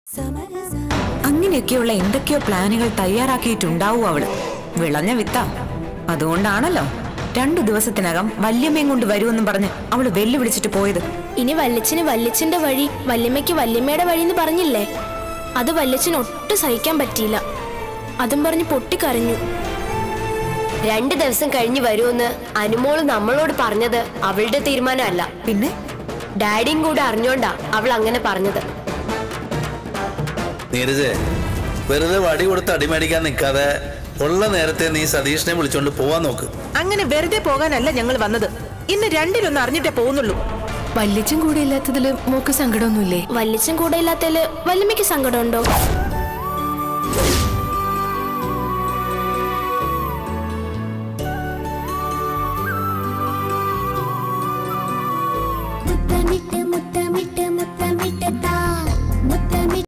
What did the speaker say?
അങ്ങനെയൊക്കെയുള്ള എന്തൊക്കെയോ പ്ലാനുകൾ തയ്യാറാക്കിയിട്ടുണ്ടാവും അവള് വിളഞ്ഞ വിത്താ അതുകൊണ്ടാണല്ലോ രണ്ടു ദിവസത്തിനകം വല്യമ്മയും കൊണ്ട് വരുമെന്നും പറഞ്ഞ് അവള് വെല്ലുവിളിച്ചിട്ട് പോയത് ഇനി വല്യച്ഛന് വല്യച്ഛന്റെ വഴി വല്യമ്മയ്ക്ക് വല്യമ്മയുടെ വഴി എന്ന് പറഞ്ഞില്ലേ അത് വല്യച്ഛന് ഒട്ടും സഹിക്കാൻ പറ്റിയില്ല അതും പറഞ്ഞ് പൊട്ടിക്കരഞ്ഞു രണ്ടു ദിവസം കഴിഞ്ഞ് വരുമെന്ന് അനുമോള് നമ്മളോട് പറഞ്ഞത് അവളുടെ തീരുമാനമല്ല പിന്നെ ഡാഡിയും കൂടെ അറിഞ്ഞോണ്ടാ അവൾ അങ്ങനെ പറഞ്ഞത് നീരജ് വെറുതെ വടി കൊടുത്ത് അടിമേടിക്കാൻ നിൽക്കാതെ ഉള്ള നേരത്തെ നീ സതീഷിനെ വിളിച്ചോണ്ട് പോവാൻ നോക്ക് അങ്ങനെ വെറുതെ പോകാനല്ല ഞങ്ങൾ വന്നത് ഇന്ന് രണ്ടിലൊന്ന് അറിഞ്ഞിട്ടേ പോകുന്നുള്ളൂ വല്യച്ഛൻ കൂടെ ഇല്ലാത്തതില് മോക്ക് സങ്കടമൊന്നുമില്ലേ വല്യച്ഛൻ കൂടെ ഇല്ലാത്തതില് വല്യമ്മയ്ക്ക് സങ്കടമുണ്ടോ